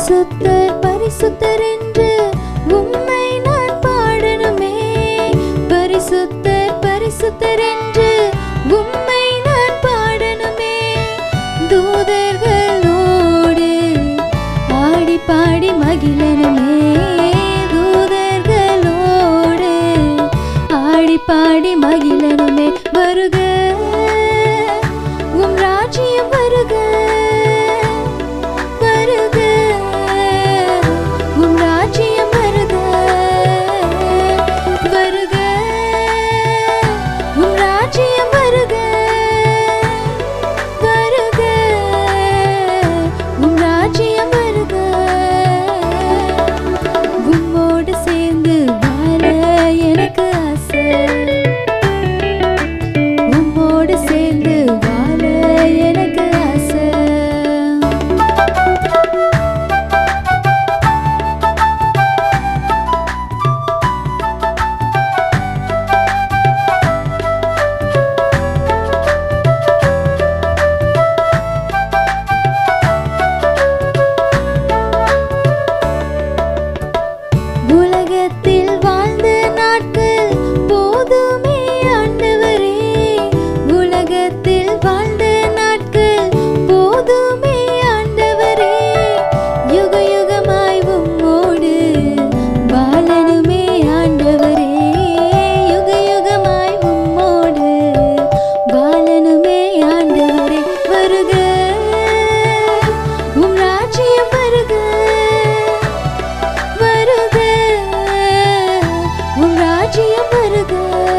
பரிசுத்தர் பரிசுத்தர் என்று உம்மை நான் பாடணுமே பரிசுத்தர் பரிசுத்தர் என்று உம்மை நான் பாடணுமே தூதர்களோடு ஆடி பாடி மகிழனுமே தூதர்களோடு ஆடி பாடி மகிழனுமே வருக உம் ராஜ்யம் வருக வருக உம் ராஜ்யம் வருக வருக உம் ராஜ்யம் வருக வருக உம் ராஜ்யம் வருக உம்மோடு சேர்ந்து வாழ எனக்கு ஆசை உம்மோடு சேர்ந்து வாழ எனக்கு ஆசை உலகத்தில் வாழ்ந்த நாட்கள் போதுமே ஆண்டவரே உலகத்தில் வாழ்ந்த நாட்கள் போதுமே ஆண்டவரே யுக யுகமாய் உம்மோடு வாழணுமே ஆண்டவரே யுக யுகமாய் உம்மோடு வாழணுமே ஆண்டவரே வருக உம் ராஜ்யம் வருக வருக உம் ராஜ்யம் வருக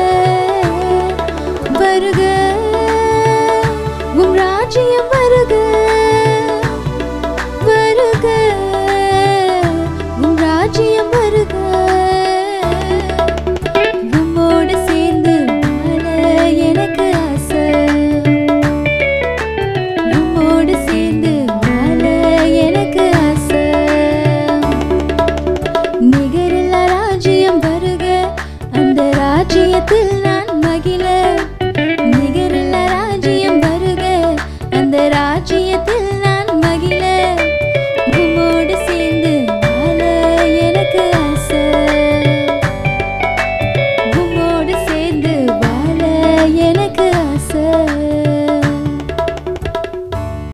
வருக உம் ராஜ்யம் வருக வருக உம் ராஜ்யம் வருக உம்மோடு சேர்ந்து வாழ எனக்கு ஆசை உம்மோடு சேர்ந்து வாழ எனக்கு ஆசை நிகரில்லா ராஜ்யம் வருக அந்த ராஜ்யத்தில் நான்